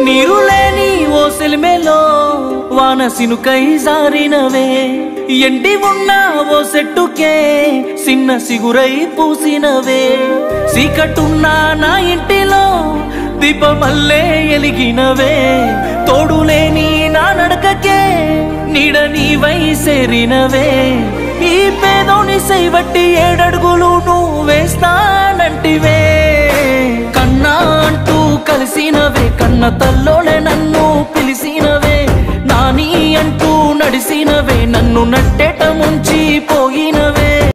నీరు లేని ఓ సెలిమేలో వాన సినుకై జారినవే ఎండి ఉన్న ఓ సెట్టుకే చిన్న సిగురై పూసినవే చీకటున్న నా ఇంటిలో దీపమల్లే ఎలిగినవే తోడులేని నా నడకకే నీడ నీవై సేరినవే ఈ పేదోని సైవట్టి ఏడడుగులు నువ్వు వేస్తానంటివే కన్నా అంటూ కలిసినవే కన్న తల్లోనే నన్ను పిలిసినవే నాని అంటూ నడిసినవే నన్ను నట్టేట ముంచి పో